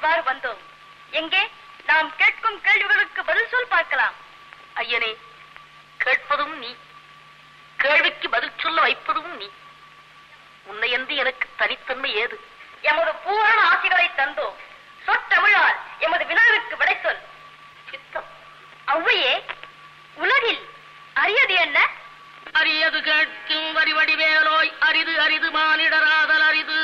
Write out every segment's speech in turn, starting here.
இவ்வாறு வந்தோம் எங்கே நாம் கேட்கும் கேள்விகளுக்கு பதில் சொல் பார்க்கலாம் ஐயனே கேட்பதும் நீ கேள்விக்கு பதில் சொல்ல வைப்பதும் நீ உன்னையன்றி எனக்கு தனித்தன்மை ஏது எமது பூரண ஆசிகளை தந்தோம் சொற்றமிழால் எமது வினாவிற்கு விடை சொல் சித்தம் ஔவையே உலகில் அரியது என்ன அரியது கேட்கும் வரிவடி வேலோய் அரிது அரிது மானிடராதல் அரிது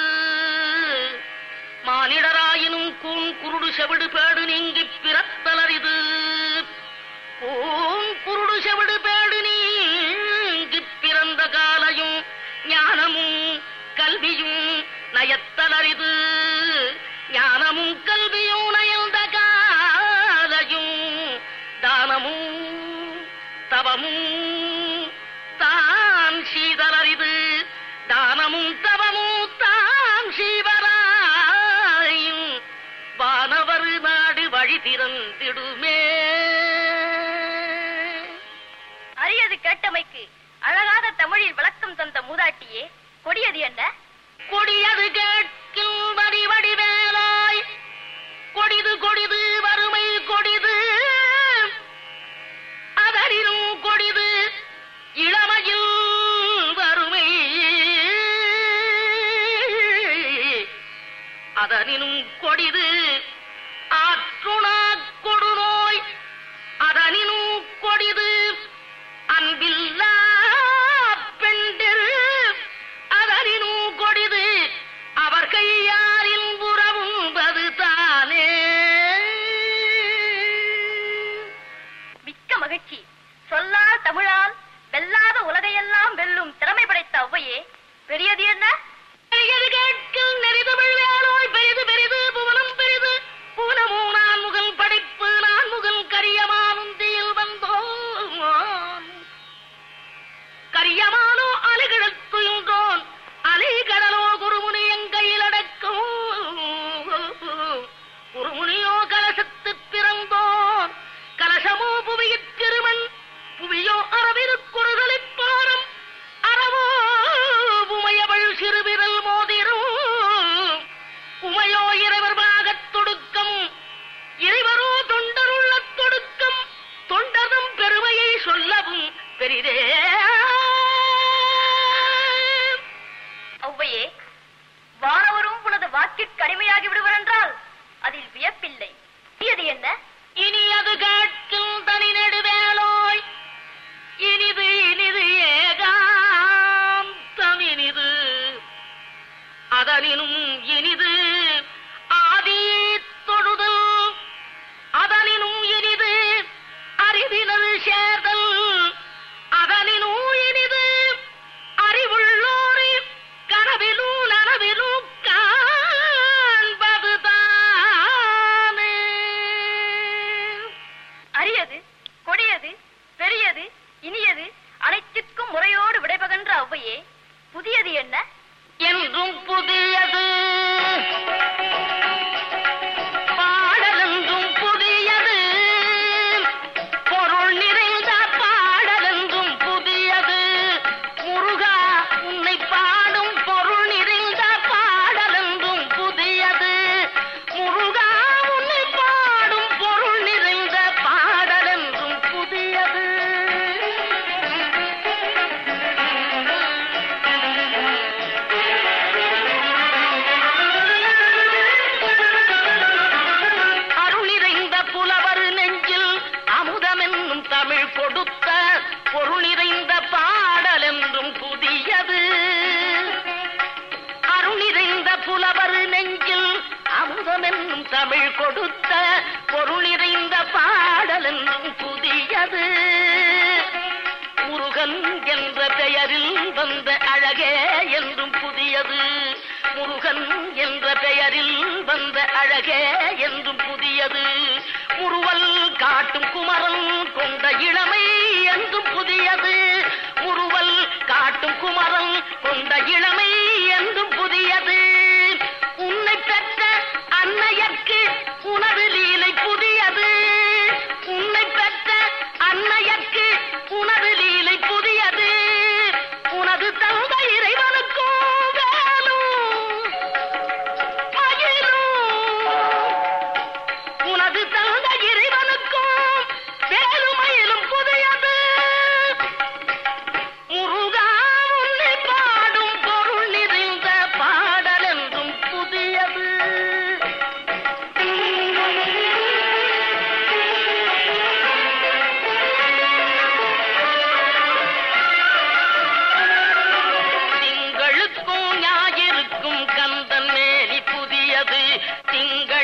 மானிடராயினும் கூன் குருடு செவிடு பேடு நீங்கிப் பிறத்தல் அரிது கூன் குருடு செவிடு பேடு நீங்கிப் பிறந்த காலையும் ஞானமும் கல்வியும் நயத்தல் அரிது ஞானமும் கல்வியும் நயந்த காலையும் தானமும் தவமும் தான் சீதலரிது தானமும் தவமும் தான் சீவராயும் வானவர் நாடு வழி திறந்திடுமே அரியது கேட்டமைக்கு அழகாக தமிழில் விளக்கம் தந்த மூதாட்டியே கொடியது என்ன கொடியது கேட்கும் வரி வடிவேலாய் கொடிது கொடிது வறுமை கொடிது அதனினும் கொடிது இளமையில் வறுமை அதனினும் கொடிது ஆற்றுணா கொடுநோய் அதனினும் கொடிது அன்பில்லா பெண்டிர் அதனினும் கொடிது அவர் கையாரில் உறவும்பது தானே மிக்க மகிழ்ச்சி சொல்லால் தமிழால் வெல்லாத உலகையெல்லாம் வெல்லும் திறமை படைத்த ஔவையே பெரியது என்ன பெரியது கேட்கும் நெறிதமிழ் வேலோய் பெரிது பெரிது புவனம் பெரிது புவனமோ நான் முகல் படைப்பு நான் முகல் கரியமானுந்தியில் வந்தோம் கரியமானோ அலைகிழத்துயின்றோன் அலைகடலோ குருமுனி எங்கையில் அடக்கும் குருமுனியோ கலசத்து பிறந்தோன் கலசமோ புவியிற் திருமண் புவியோ அறவிருக்குறுதலிப் பாரம் அறவோ உமையவள் சிறுவிரல் மோதிரும் உமையோ இறைவர் பாகத் தொடுக்கம் இறைவரோ தொண்டருள்ள தொடுக்கம் தொண்டரும் பெருமையை சொல்லவும் பெரிதே ஔவையே வானவரும் உனது வாக்கிற்கு அடிமையாகி விடுவர் என்றால் அதில் வியப்பில்லை பெரியது என்ன இனி அது கேட்கும் தனி நெடுவேலோய் இனிது இனிது ஏகாந்தம் இனிது அதனினும் இனிது ஆதி தொழுதல் அதனினும் இனிது அறிவினது சேர்தல் அதனினும் இனிது அறிவுள்ளோரை கனவிலும் நனவிலும் காண்பது தானே அரியது கொடியது பெரியது இனியது அனைத்திற்கும் முறையோடு விடைபகன்ற ஔவையே புதியது என்ன என்றும் புதியது பாடலென்றும் புதியது பொருள் நிறைந்த பாடலென்றும் புதியது முருகா உன்னை பாடும் பொருள் நிறைந்த பாடலென்றும் புதியது முருகா உன்னை பாடும் பொருள் நிறைந்த பாடலென்றும் புதியது அருள் நிறைந்த புலவர் நெஞ்சில் அமுதமென்னும் தமிழ் கொடுத்த பொருள் நிறைந்த பாடல் என்றும் புதியது அருள் நிறைந்த புலவர் நெஞ்சில் அமுதமென்னும் தமிழ் கொடுத்த பொருள் நிறைந்த பாடல் என்றும் புதியது முருகன் என்ற பெயரில் வந்த அழகே என்றும் புதியது முருகன் என்ற பெயரில் வந்த அழகே என்றும் புதியது முருவல் காட்டும் குமரன் கொண்ட இளமை என்றும் புதியது முருவல் காட்டும் குமரன் கொண்ட இளமை என்றும் புதியது உன்னை பெற்ற அன்னையர்க்கு உனது லீலை புதியது உன்னை பெற்ற அன்னையர்க்கு உனது லீலை புதியது உனது தந்தை இறைவனுக்கும் வேலும் மகிழும் திங்கள்